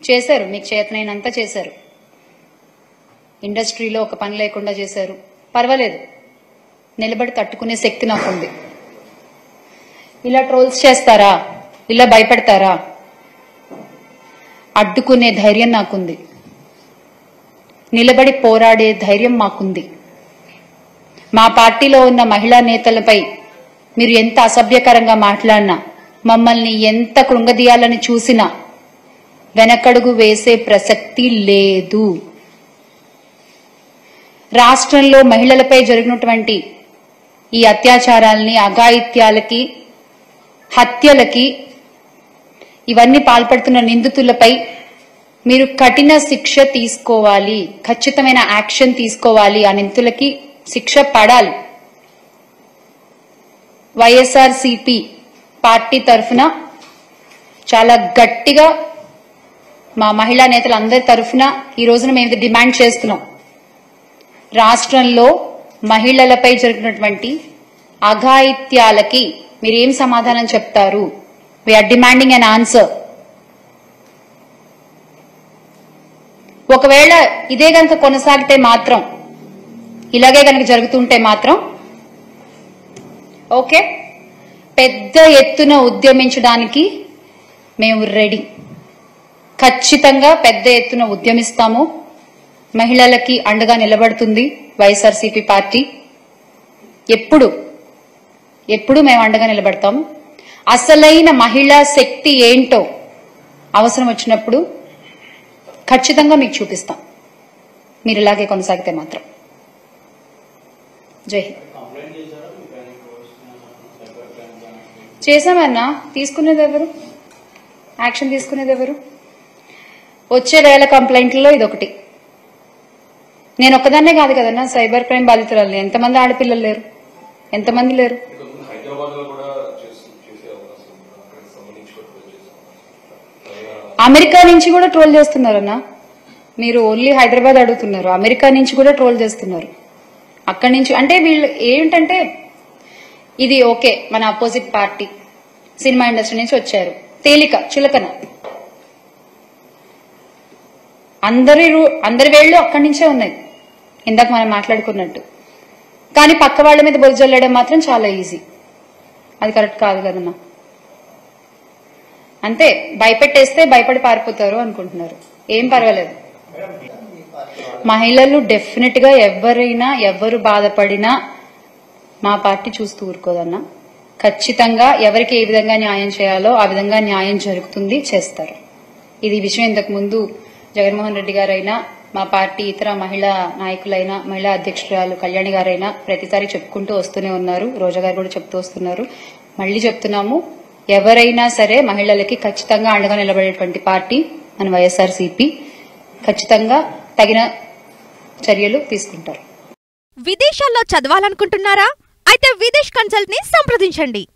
చేశారు మీకు చేతనైనంత చేశారు ఇండస్ట్రీలో ఒక పని లేకుండా చేశారు పర్వాలేదు నిలబడి తట్టుకునే శక్తి నాకుంది ఇలా ట్రోల్స్ చేస్తారా ఇలా భయపెడతారా అడ్డుకునే ధైర్యం నాకుంది నిలబడి పోరాడే ధైర్యం మాకుంది మా పార్టీలో ఉన్న మహిళా నేతలపై మీరు ఎంత అసభ్యకరంగా మాట్లాడినా మమ్మల్ని ఎంత కృంగదీయాలని చూసినా వెనకడుగు వేసే ప్రసక్తి లేదు రాష్ట్రంలో మహిళలపై జరిగినటువంటి ఈ అత్యాచారాల్ని అఘాయిత్యాలకి హత్యలకి ఇవన్నీ పాల్పడుతున్న నిందితులపై మీరు కఠిన శిక్ష తీసుకోవాలి ఖచ్చితమైన యాక్షన్ తీసుకోవాలి ఆ నిందితులకి శిక్ష పడాలి వైఎస్ఆర్ సిపి పార్టీ తరఫున చాలా గట్టిగా మా మహిళా నేతలందరి తరఫున ఈ రోజున మేము ఇది డిమాండ్ చేస్తున్నాం రాష్ట్రంలో మహిళలపై జరిగినటువంటి అఘాయిత్యాలకి మీరేం సమాధానం చెప్తారు వీఆర్ డిమాండింగ్ అన్ ఆన్సర్ ఒకవేళ ఇదే గనక కొనసాగితే మాత్రం ఇలాగే గనక జరుగుతుంటే మాత్రం ఓకే పెద్ద ఎత్తున ఉద్యమించడానికి మేము రెడీ ఖచ్చితంగా పెద్ద ఎత్తున ఉద్యమిస్తాము మహిళలకి అండగా నిలబడుతుంది వైఎస్ఆర్సీపీ పార్టీ ఎప్పుడు ఎప్పుడు మేము అండగా నిలబడతాము అసలైన మహిళా శక్తి ఏంటో అవసరం వచ్చినప్పుడు ఖచ్చితంగా మీకు చూపిస్తాం మీరు ఇలాగే కొనసాగితే మాత్రం జై హింద్ చేశామన్నా తీసుకునేది ఎవరు యాక్షన్ తీసుకునేది ఎవరు వచ్చే వేల కంప్లైంట్లలో ఇదొకటి నేను ఒక్కదాన్నే కాదు కదన్నా సైబర్ క్రైమ్ బాధితురాలు ఎంతమంది ఆడపిల్లలు లేరు ఎంతమంది లేరు హైదరాబాద్ లో కూడా చేసి- చేసే అవకాశం ఉంది. అక్కడికి సంబంధించి కూడా ట్రోల్ చేసే అవకాశం ఉంది. అమెరికా నుంచి కూడా ట్రోల్ చేస్తున్నారన్నా మీరు ఓన్లీ హైదరాబాద్ అడుగుతున్నారు అమెరికా నుంచి కూడా ట్రోల్ చేస్తున్నారు అక్కడి నుంచి అంటే వీళ్ళు ఏంటంటే ఇది ఓకే మన అపోజిట్ పార్టీ సినిమా ఇండస్ట్రీ నుంచి వచ్చారు తేలిక చులకన అందరి రూ- అందరి వేళ్ళు అక్కడి నుంచే ఉన్నాయి ఇందాక మనం మాట్లాడుకున్నట్టు కానీ పక్క వాళ్ళ మీద బొజ్జల్లడం మాత్రం చాలా ఈజీ అది కరెక్ట్ కాదు కదన్నా అంతే భయపెట్టేస్తే భయపడి పారిపోతారు అనుకుంటున్నారు ఏం పర్వాలేదు మహిళలు డెఫినెట్ గా ఎవరైనా ఎవరు బాధపడినా మా పార్టీ చూస్తూ ఊరుకోదన్నా ఖచ్చితంగా ఎవరికి ఏ విధంగా న్యాయం చేయాలో ఆ విధంగా న్యాయం జరుగుతుంది చేస్తారు ఇది విషయం ఇంతకు ముందు జగన్మోహన్ రెడ్డి గారైనా మా పార్టీ ఇతర మహిళా నాయకులైనా మహిళా అధ్యక్షురాలు కళ్యాణి గారైనా ప్రతిసారి చెప్పుకుంటూ వస్తూనే ఉన్నారు రోజా గారు కూడా చెప్తూ వస్తున్నారు మళ్ళీ చెప్తున్నాము ఎవరైనా సరే మహిళలకి ఖచ్చితంగా అండగా నిలబడేటువంటి పార్టీ మన వైఎస్ఆర్ ఖచ్చితంగా తగిన చర్యలు తీసుకుంటారు విదేశాల్లో చదవాలనుకుంటున్నారా అయితే విదేశ్ కన్సల్ట్ ని సంప్రదించండి